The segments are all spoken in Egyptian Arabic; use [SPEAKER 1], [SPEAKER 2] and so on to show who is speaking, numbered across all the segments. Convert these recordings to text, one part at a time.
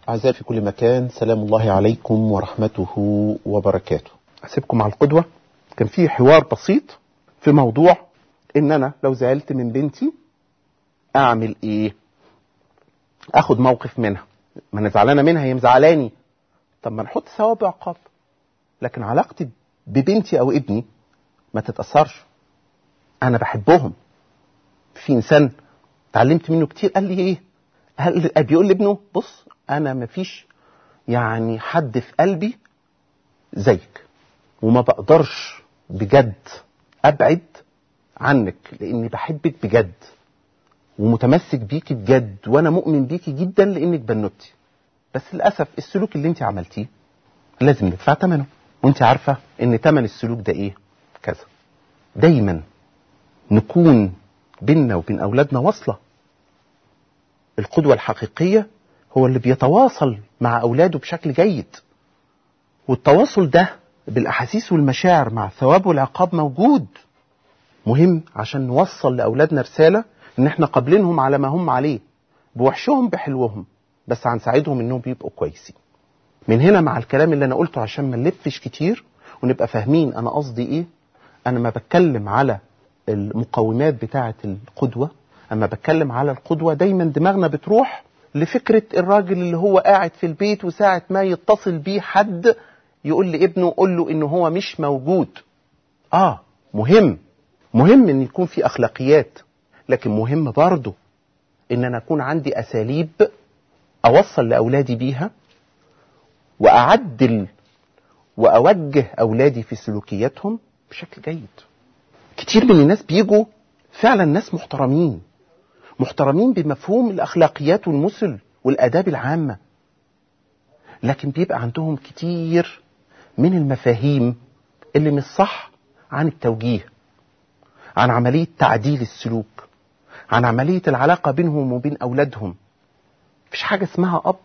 [SPEAKER 1] أعزائي في كل مكان سلام الله عليكم ورحمته وبركاته
[SPEAKER 2] أسيبكم على القدوة كان في حوار بسيط في موضوع إن أنا لو زعلت من بنتي أعمل إيه أخد موقف منها ما أنا زعلانة منها هي مزعلاني طب ما نحط ثواب وعقاب لكن علاقتي ببنتي أو ابني ما تتأثرش أنا بحبهم في إنسان اتعلمت منه كتير قال لي إيه هل بيقول لابنه بص انا مفيش يعني حد في قلبي زيك وما بقدرش بجد ابعد عنك لاني بحبك بجد ومتمسك بيكي بجد وانا مؤمن بيكي جدا لانك بنوتي بس للاسف السلوك اللي انت عملتيه لازم ندفع ثمنه وانت عارفه ان ثمن السلوك ده ايه كذا دايما نكون بيننا وبين اولادنا وصله القدوة الحقيقية هو اللي بيتواصل مع أولاده بشكل جيد والتواصل ده بالأحاسيس والمشاعر مع الثواب والعقاب موجود مهم عشان نوصل لأولادنا رسالة إن إحنا قابلينهم على ما هم عليه بوحشهم بحلوهم بس هنساعدهم إنهم يبقوا كويسين من هنا مع الكلام اللي أنا قلته عشان ما نلفش كتير ونبقى فاهمين أنا قصدي إيه أنا ما بتكلم على المقومات بتاعة القدوة اما بتكلم على القدوه دايما دماغنا بتروح لفكره الراجل اللي هو قاعد في البيت وساعه ما يتصل بيه حد يقول لابنه قول له ان هو مش موجود اه مهم مهم ان يكون في اخلاقيات لكن مهم برضه ان انا اكون عندي اساليب اوصل لاولادي بيها واعدل واوجه اولادي في سلوكياتهم بشكل جيد كتير من الناس بيجوا فعلا ناس محترمين محترمين بمفهوم الاخلاقيات والمثل والاداب العامه لكن بيبقى عندهم كتير من المفاهيم اللي مش صح عن التوجيه عن عمليه تعديل السلوك عن عمليه العلاقه بينهم وبين اولادهم مفيش حاجه اسمها اب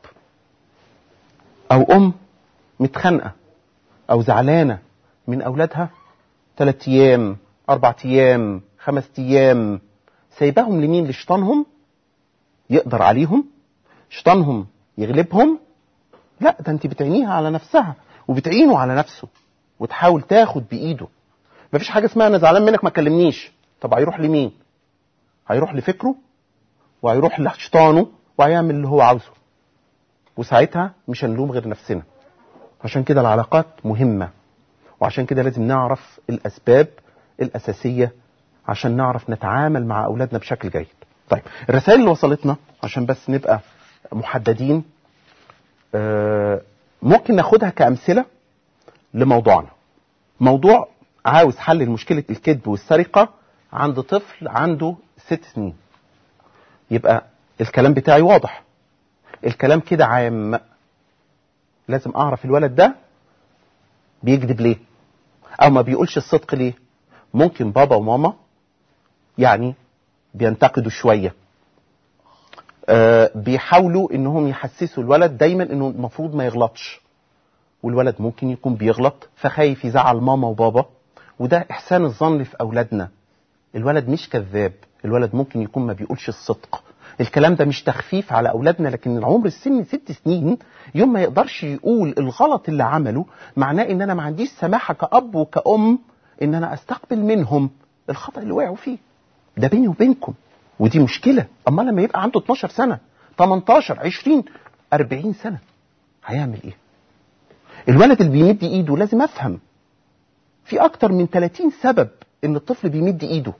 [SPEAKER 2] او ام متخانقه او زعلانه من اولادها ثلاث ايام اربع ايام خمس ايام سايباهم لمين لشيطانهم يقدر عليهم شيطانهم يغلبهم لا ده انت بتعينيها على نفسها وبتعينه على نفسه وتحاول تاخد بايده مفيش حاجه اسمها انا زعلان منك ما تكلمنيش طب هيروح لمين هيروح لفكره وهيروح لشيطانه وهيعمل اللي هو عاوزه وساعتها مش هنلوم غير نفسنا عشان كده العلاقات مهمه وعشان كده لازم نعرف الاسباب الاساسيه عشان نعرف نتعامل مع اولادنا بشكل جيد. طيب الرسائل اللي وصلتنا عشان بس نبقى محددين آه ممكن ناخدها كامثله لموضوعنا. موضوع عاوز حل لمشكله الكذب والسرقه عند طفل عنده ست سنين. يبقى الكلام بتاعي واضح. الكلام كده عام. لازم اعرف الولد ده بيكذب ليه؟ او ما بيقولش الصدق ليه؟ ممكن بابا وماما يعني بينتقدوا شويه آه بيحاولوا انهم يحسسوا الولد دايما انه المفروض ما يغلطش والولد ممكن يكون بيغلط فخايف يزعل ماما وبابا وده احسان الظن في اولادنا الولد مش كذاب الولد ممكن يكون ما بيقولش الصدق الكلام ده مش تخفيف على اولادنا لكن العمر السن ست سنين يوم ما يقدرش يقول الغلط اللي عمله معناه ان انا ما عنديش سماحه كاب وكأم ان انا استقبل منهم الخطا اللي وقعوا فيه ده بيني وبينكم ودي مشكله اما لما يبقى عنده 12 سنه 18 20 40 سنه هيعمل ايه الولد اللي بيمد ايده لازم افهم في اكتر من 30 سبب ان الطفل بيمد ايده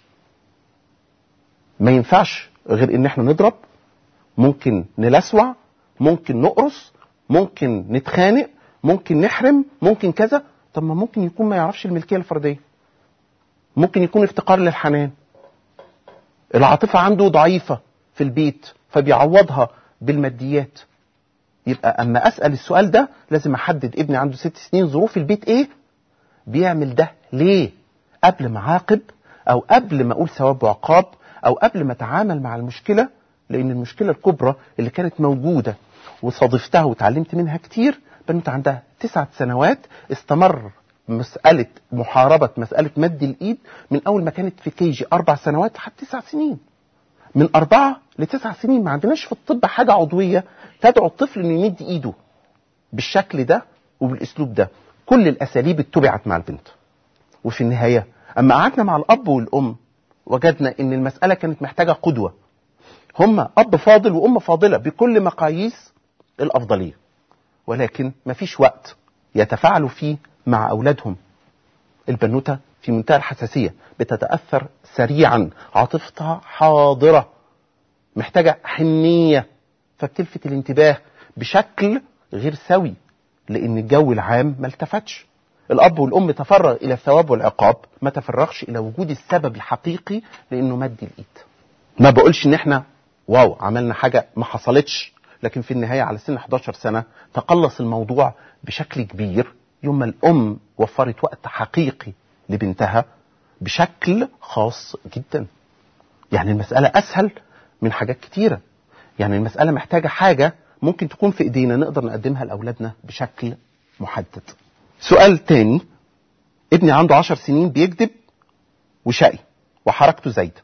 [SPEAKER 2] ما ينفعش غير ان احنا نضرب ممكن نلسوع ممكن نقرص ممكن نتخانق ممكن نحرم ممكن كذا طب ما ممكن يكون ما يعرفش الملكيه الفرديه ممكن يكون افتقار للحنان العاطفه عنده ضعيفه في البيت فبيعوضها بالماديات يبقى اما اسال السؤال ده لازم احدد ابني عنده ست سنين ظروف البيت ايه بيعمل ده ليه قبل ما اعاقب او قبل ما اقول ثواب وعقاب او قبل ما اتعامل مع المشكله لان المشكله الكبرى اللي كانت موجوده وصادفتها وتعلمت منها كتير بنت عندها تسعة سنوات استمر مسألة محاربة مسألة مد الإيد من أول ما كانت في كيجي أربع سنوات لحد تسع سنين من أربعة لتسع سنين ما عندناش في الطب حاجة عضوية تدعو الطفل إنه يمد إيده بالشكل ده وبالأسلوب ده كل الأساليب اتبعت مع البنت وفي النهاية أما قعدنا مع الأب والأم وجدنا إن المسألة كانت محتاجة قدوة هما أب فاضل وأم فاضلة بكل مقاييس الأفضلية ولكن مفيش وقت يتفاعلوا فيه مع أولادهم البنوتة في منتهى الحساسية بتتأثر سريعا عاطفتها حاضرة محتاجة حنية فبتلفت الانتباه بشكل غير سوي لأن الجو العام ما التفتش الأب والأم تفرغ إلى الثواب والعقاب ما تفرغش إلى وجود السبب الحقيقي لأنه مد الإيد ما بقولش إن إحنا واو عملنا حاجة ما حصلتش لكن في النهاية على سن 11 سنة تقلص الموضوع بشكل كبير يوم ما الأم وفرت وقت حقيقي لبنتها بشكل خاص جدا يعني المسألة أسهل من حاجات كتيرة يعني المسألة محتاجة حاجة ممكن تكون في إيدينا نقدر نقدمها لأولادنا بشكل محدد سؤال تاني ابني عنده عشر سنين بيكذب وشقي وحركته زايدة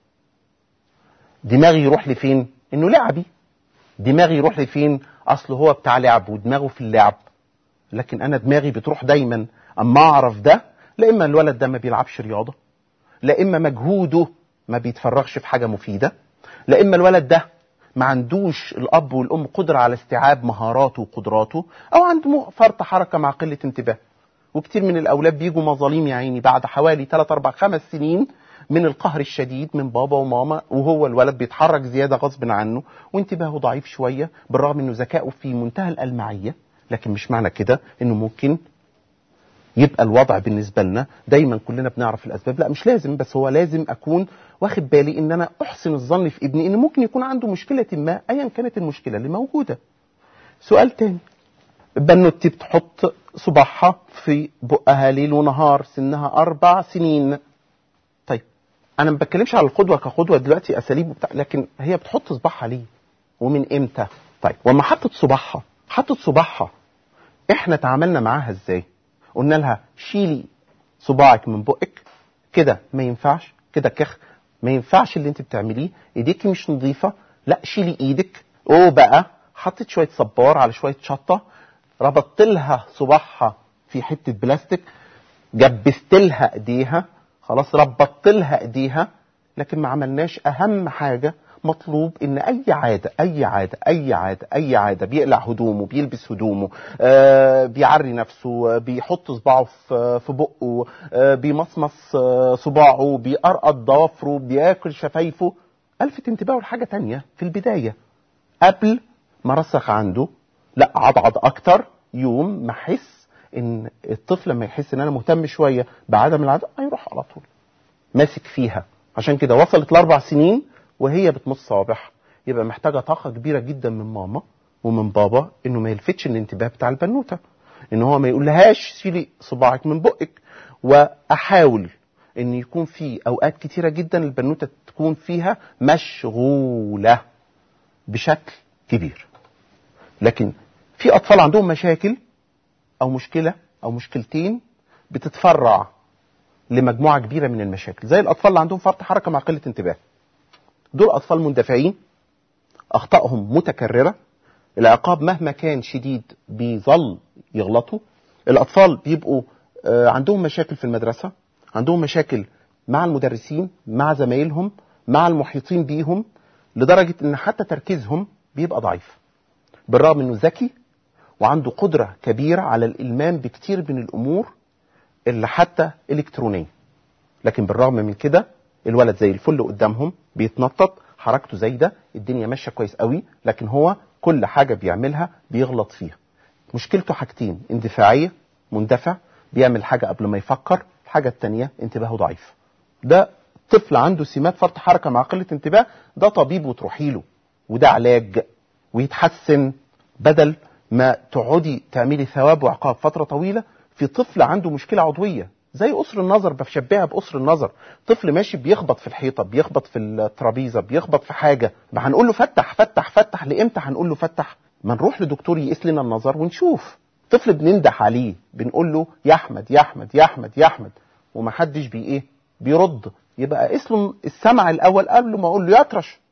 [SPEAKER 2] دماغي يروح لفين انه لعبي دماغي يروح لفين اصل هو بتاع لعب ودماغه في اللعب لكن انا دماغي بتروح دايما اما اعرف ده لا اما الولد ده ما بيلعبش رياضه لا اما مجهوده ما بيتفرغش في حاجه مفيده لا اما الولد ده ما عندوش الاب والام قدره على استيعاب مهاراته وقدراته او عنده فرط حركه مع قله انتباه وكتير من الاولاد بيجوا مظاليم يا عيني بعد حوالي 3 4 5 سنين من القهر الشديد من بابا وماما وهو الولد بيتحرك زياده غصب عنه وانتباهه ضعيف شويه بالرغم انه ذكائه في منتهى الالمعيه لكن مش معنى كده انه ممكن يبقى الوضع بالنسبه لنا دايما كلنا بنعرف الاسباب لا مش لازم بس هو لازم اكون واخد بالي ان انا احسن الظن في ابني ان ممكن يكون عنده مشكله ما ايا كانت المشكله اللي موجوده سؤال تاني بنوتي بتحط صباعها في بقها ليل ونهار سنها اربع سنين طيب انا ما بتكلمش على القدوه كقدوه دلوقتي اساليب وبتاع لكن هي بتحط صباعها ليه ومن امتى طيب وما حطت صباعها حطت صباعها احنا تعاملنا معاها ازاي قلنا لها شيلي صباعك من بقك كده ما ينفعش كده كخ ما ينفعش اللي انت بتعمليه ايديكي مش نظيفه لا شيلي ايدك او بقى حطيت شويه صبار على شويه شطه ربطت لها صباعها في حته بلاستيك جبست لها ايديها خلاص ربطت لها ايديها لكن ما عملناش اهم حاجه مطلوب ان اي عاده اي عاده اي عاده اي عاده بيقلع هدومه بيلبس هدومه آه بيعري نفسه آه بيحط صباعه في في بقه آه بيمصمص آه صباعه بيقرقط ضوافره بياكل شفايفه الفت انتباهه لحاجه تانية في البدايه قبل ما رسخ عنده لا عضعض اكتر يوم ما احس ان الطفل لما يحس ان انا مهتم شويه بعدم العاده هيروح على طول ماسك فيها عشان كده وصلت لاربع سنين وهي بتمص صوابعها يبقى محتاجه طاقه كبيره جدا من ماما ومن بابا انه ما يلفتش الانتباه بتاع البنوته ان هو ما يقولهاش شيلي صباعك من بقك واحاول ان يكون في اوقات كتيره جدا البنوته تكون فيها مشغوله بشكل كبير لكن في اطفال عندهم مشاكل او مشكله او مشكلتين بتتفرع لمجموعه كبيره من المشاكل زي الاطفال اللي عندهم فرط حركه مع قله انتباه دول اطفال مندفعين اخطائهم متكرره العقاب مهما كان شديد بيظل يغلطوا الاطفال بيبقوا عندهم مشاكل في المدرسه عندهم مشاكل مع المدرسين مع زمايلهم مع المحيطين بيهم لدرجه ان حتى تركيزهم بيبقى ضعيف بالرغم انه ذكي وعنده قدره كبيره على الالمام بكتير من الامور اللي حتى الكترونيه لكن بالرغم من كده الولد زي الفل قدامهم بيتنطط حركته زايده الدنيا ماشيه كويس قوي لكن هو كل حاجه بيعملها بيغلط فيها مشكلته حاجتين اندفاعيه مندفع بيعمل حاجه قبل ما يفكر الحاجه الثانيه انتباهه ضعيف ده طفل عنده سمات فرط حركه مع قله انتباه ده طبيب وتروحي له وده علاج ويتحسن بدل ما تقعدي تعملي ثواب وعقاب فتره طويله في طفل عنده مشكله عضويه زي قصر النظر بشبهها بقصر النظر طفل ماشي بيخبط في الحيطه بيخبط في الترابيزه بيخبط في حاجه ما هنقول له فتح فتح فتح لامتى هنقول له فتح ما نروح لدكتور يقيس لنا النظر ونشوف طفل بننده عليه بنقول له يا احمد يا احمد يا احمد يا احمد وما حدش بي ايه بيرد يبقى قيس له السمع الاول قبل ما اقول له يطرش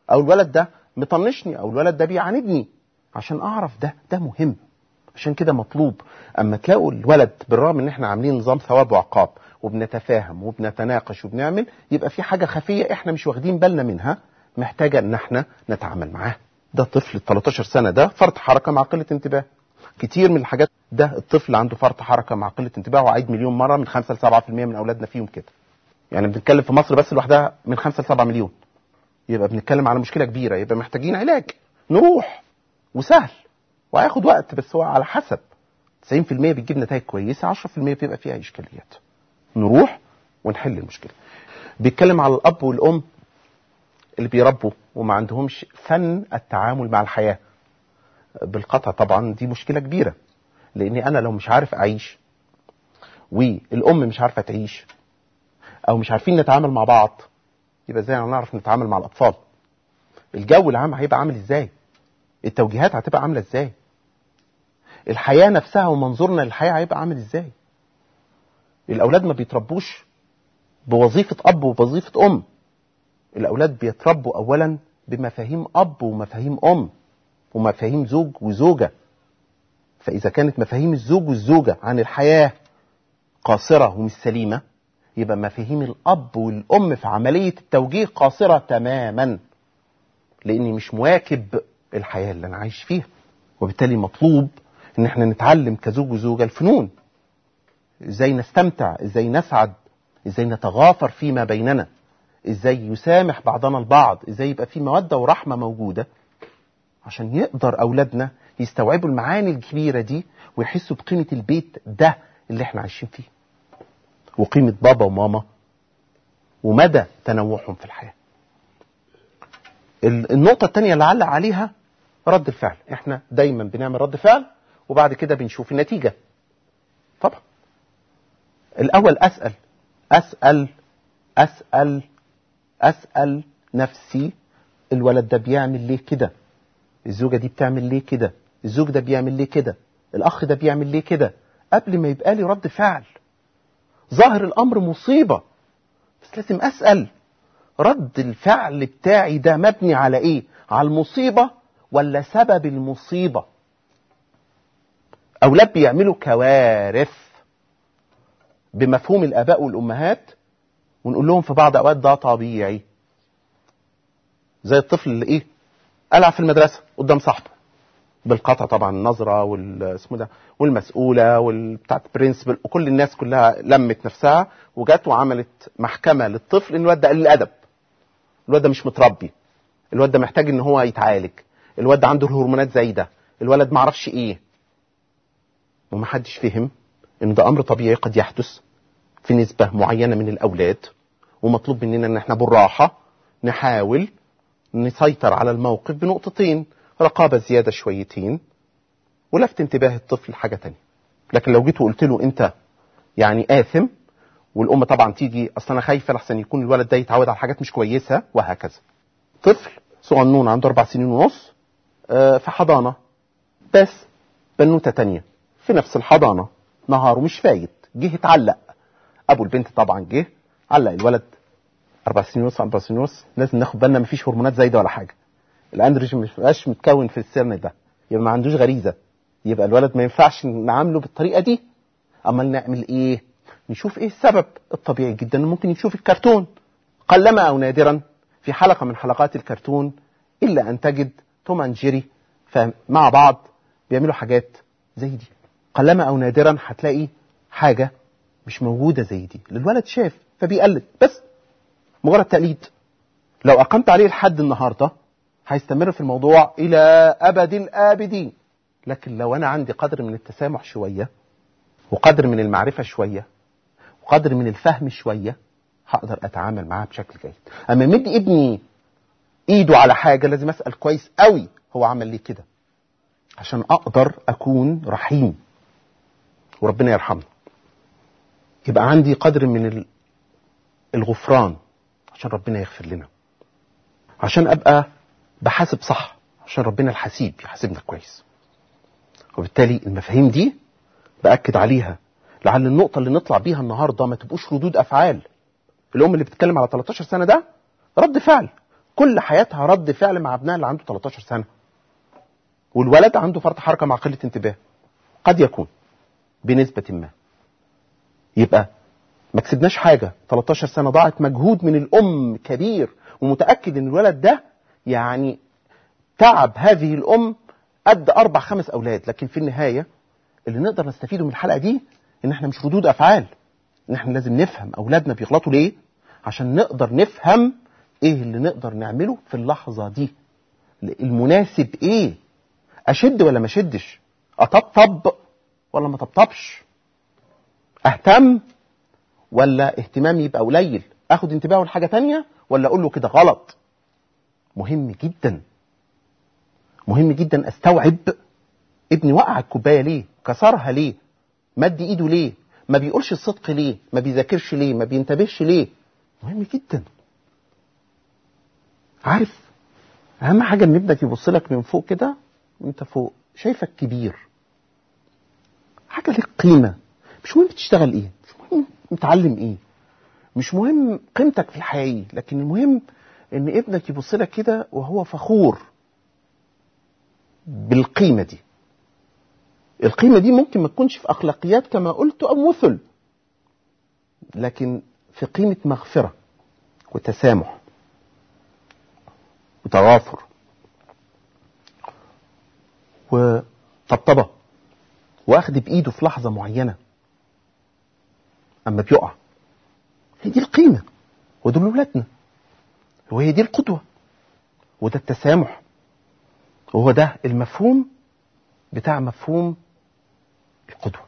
[SPEAKER 2] او الولد ده مطنشني او الولد ده بيعاندني عشان اعرف ده ده مهم عشان كده مطلوب اما تلاقوا الولد بالرغم ان احنا عاملين نظام ثواب وعقاب وبنتفاهم وبنتناقش وبنعمل يبقى في حاجه خفيه احنا مش واخدين بالنا منها محتاجه ان احنا نتعامل معاها ده طفل 13 سنه ده فرط حركه مع قله انتباه كتير من الحاجات ده الطفل عنده فرط حركه مع قله انتباه وعيد مليون مره من 5 ل 7% من اولادنا فيهم كده يعني بنتكلم في مصر بس لوحدها من 5 ل 7 مليون يبقى بنتكلم على مشكله كبيره يبقى محتاجين علاج نروح وسهل وهياخد وقت بس هو على حسب 90% بتجيب نتائج كويسه 10% بيبقى فيها اشكاليات نروح ونحل المشكله بيتكلم على الاب والام اللي بيربوا وما عندهمش فن التعامل مع الحياه بالقطع طبعا دي مشكله كبيره لاني انا لو مش عارف اعيش والام مش عارفه تعيش او مش عارفين نتعامل مع بعض يبقى ازاي هنعرف نتعامل مع الاطفال الجو العام هيبقى عامل ازاي التوجيهات هتبقى عامله ازاي الحياه نفسها ومنظورنا للحياه هيبقى عامل ازاي الاولاد ما بيتربوش بوظيفه اب وبوظيفه ام الاولاد بيتربوا اولا بمفاهيم اب ومفاهيم ام ومفاهيم زوج وزوجه فاذا كانت مفاهيم الزوج والزوجه عن الحياه قاصره ومش سليمه يبقى مفاهيم الاب والام في عمليه التوجيه قاصره تماما لاني مش مواكب الحياه اللي انا عايش فيها وبالتالي مطلوب ان احنا نتعلم كزوج وزوجه الفنون ازاي نستمتع ازاي نسعد ازاي نتغافر فيما بيننا ازاي يسامح بعضنا البعض ازاي يبقى في موده ورحمه موجوده عشان يقدر اولادنا يستوعبوا المعاني الكبيره دي ويحسوا بقيمه البيت ده اللي احنا عايشين فيه وقيمه بابا وماما ومدى تنوعهم في الحياه النقطه الثانيه اللي علق عليها رد الفعل احنا دايما بنعمل رد فعل وبعد كده بنشوف النتيجه طبعا الاول اسال اسال اسال اسال نفسي الولد ده بيعمل ليه كده الزوجه دي بتعمل ليه كده الزوج ده بيعمل ليه كده الاخ ده بيعمل ليه كده قبل ما يبقى لي رد فعل ظاهر الامر مصيبه بس لازم اسال رد الفعل بتاعي ده مبني على ايه على المصيبه ولا سبب المصيبه اولاد بيعملوا كوارث بمفهوم الاباء والامهات ونقول لهم في بعض اوقات ده طبيعي زي الطفل اللي ايه العب في المدرسه قدام صاحبه بالقطع طبعا النظره والاسمه ده والمسؤوله والبتاعت برنسبل وكل الناس كلها لمت نفسها وجت وعملت محكمه للطفل ان الواد ده قليل الادب الواد ده مش متربي الواد ده محتاج ان هو يتعالج الواد ده عنده الهرمونات زايده الولد ما عرفش ايه ومحدش فهم ان ده امر طبيعي قد يحدث في نسبه معينه من الاولاد ومطلوب مننا ان احنا بالراحه نحاول نسيطر على الموقف بنقطتين رقابه زياده شويتين ولفت انتباه الطفل لحاجه تانية لكن لو جيت وقلت له انت يعني آثم والأم طبعا تيجي أصل أنا خايفة لحسن يكون الولد ده يتعود على حاجات مش كويسة وهكذا طفل صغنون عنده أربع سنين ونص آه، في حضانة بس بنوتة تانية في نفس الحضانة نهار ومش فايت جه اتعلق أبو البنت طبعا جه علق الولد أربع سنين ونص أربع سنين ونص لازم ناخد بالنا مفيش هرمونات زايدة ولا حاجة الأندروجين مش بقاش متكون في السن ده يبقى ما عندوش غريزة يبقى الولد ما ينفعش نعامله بالطريقة دي أمال نعمل إيه؟ نشوف إيه السبب الطبيعي جدا ممكن نشوف الكرتون قلما أو نادرا في حلقة من حلقات الكرتون إلا أن تجد توم أند جيري مع بعض بيعملوا حاجات زي دي قلما أو نادرا هتلاقي حاجة مش موجودة زي دي الولد شاف فبيقلد بس مجرد تقليد لو أقمت عليه لحد النهاردة هيستمر في الموضوع إلى أبد الآبدين لكن لو أنا عندي قدر من التسامح شوية وقدر من المعرفة شوية وقدر من الفهم شوية هقدر أتعامل معاه بشكل جيد أما مدي ابني إيده على حاجة لازم أسأل كويس قوي هو عمل ليه كده عشان أقدر أكون رحيم وربنا يرحمنا يبقى عندي قدر من ال- الغفران عشان ربنا يغفر لنا عشان أبقى بحاسب صح عشان ربنا الحسيب يحاسبنا كويس وبالتالي المفاهيم دي بأكد عليها لعل النقطة اللي نطلع بيها النهاردة ما تبقوش ردود أفعال الأم اللي بتتكلم على 13 سنة ده رد فعل كل حياتها رد فعل مع ابنها اللي عنده 13 سنه والولد عنده فرط حركه مع قله انتباه قد يكون بنسبه ما يبقى ما كسبناش حاجه 13 سنه ضاعت مجهود من الام كبير ومتاكد ان الولد ده يعني تعب هذه الام قد اربع خمس اولاد لكن في النهايه اللي نقدر نستفيده من الحلقه دي ان احنا مش ردود افعال ان احنا لازم نفهم اولادنا بيغلطوا ليه عشان نقدر نفهم ايه اللي نقدر نعمله في اللحظه دي المناسب ايه اشد ولا ما اشدش اطبطب ولا ما طبطبش اهتم ولا اهتمامي يبقى قليل اخد انتباهه لحاجه تانية ولا اقول له كده غلط مهم جدا مهم جدا استوعب ابني وقع الكوبايه ليه كسرها ليه مد ايده ليه ما بيقولش الصدق ليه ما بيذاكرش ليه ما بينتبهش ليه مهم جدا عارف اهم حاجه ان ابنك يبص لك من فوق كده وانت فوق شايفك كبير حاجه لك قيمه مش مهم تشتغل ايه مش مهم متعلم ايه مش مهم قيمتك في الحياه ايه لكن المهم ان ابنك يبص لك كده وهو فخور بالقيمه دي القيمه دي ممكن ما تكونش في اخلاقيات كما قلت او مثل لكن في قيمه مغفره وتسامح وتغافر وطبطبه واخد بايده في لحظه معينه اما بيقع هي دي القيمه ودول ولادنا وهي دي القدوه وده التسامح وهو ده المفهوم بتاع مفهوم القدوه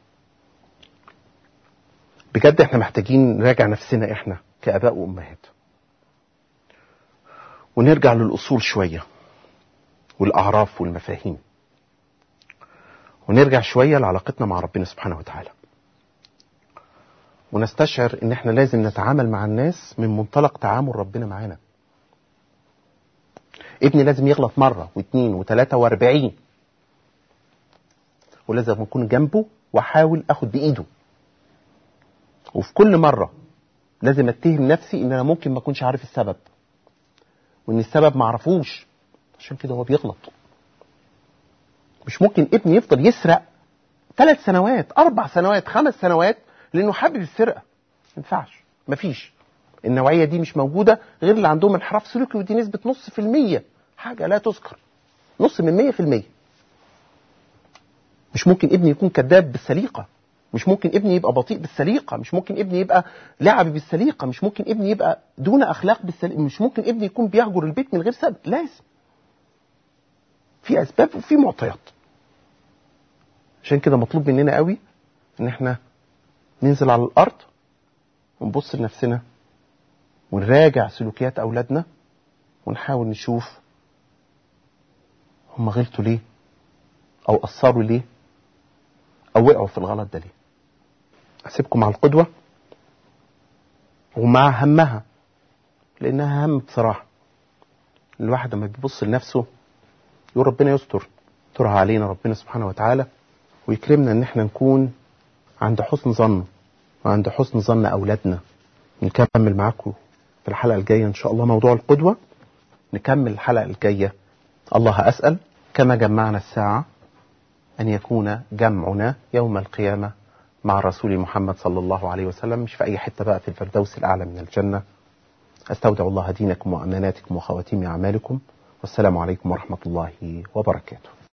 [SPEAKER 2] بجد احنا محتاجين نراجع نفسنا احنا كاباء وامهات ونرجع للاصول شويه والاعراف والمفاهيم ونرجع شويه لعلاقتنا مع ربنا سبحانه وتعالى ونستشعر ان احنا لازم نتعامل مع الناس من منطلق تعامل ربنا معانا ابني لازم يغلط مرة واثنين وثلاثة واربعين ولازم أكون جنبه وأحاول أخد بإيده وفي كل مرة لازم أتهم نفسي إن أنا ممكن ما أكونش عارف السبب وإن السبب ما أعرفوش عشان كده هو بيغلط مش ممكن ابني يفضل يسرق ثلاث سنوات أربع سنوات خمس سنوات لأنه حابب السرقة ما ينفعش مفيش النوعية دي مش موجودة غير اللي عندهم انحراف سلوكي ودي نسبة نص في المية حاجة لا تذكر نص من مية في المية مش ممكن ابني يكون كذاب بالسليقة مش ممكن ابني يبقى بطيء بالسليقة مش ممكن ابني يبقى لعبي بالسليقة مش ممكن ابني يبقى دون أخلاق بالسليقة مش ممكن ابني يكون بيهجر البيت من غير سبب لازم في أسباب وفي معطيات عشان كده مطلوب مننا قوي ان احنا ننزل على الارض ونبص لنفسنا ونراجع سلوكيات اولادنا ونحاول نشوف هم غلطوا ليه او قصروا ليه او وقعوا في الغلط ده ليه اسيبكم مع القدوه ومع همها لانها هم بصراحه الواحد لما بيبص لنفسه يقول ربنا يستر يسترها علينا ربنا سبحانه وتعالى ويكرمنا ان احنا نكون عند حسن ظن وعند حسن ظن اولادنا نكمل معاكم في الحلقه الجايه ان شاء الله موضوع القدوه نكمل الحلقه الجايه الله اسال كما جمعنا الساعه ان يكون جمعنا يوم القيامه مع الرسول محمد صلى الله عليه وسلم مش في اي حته بقى في الفردوس الاعلى من الجنه استودع الله دينكم واماناتكم وخواتيم اعمالكم والسلام عليكم ورحمه الله وبركاته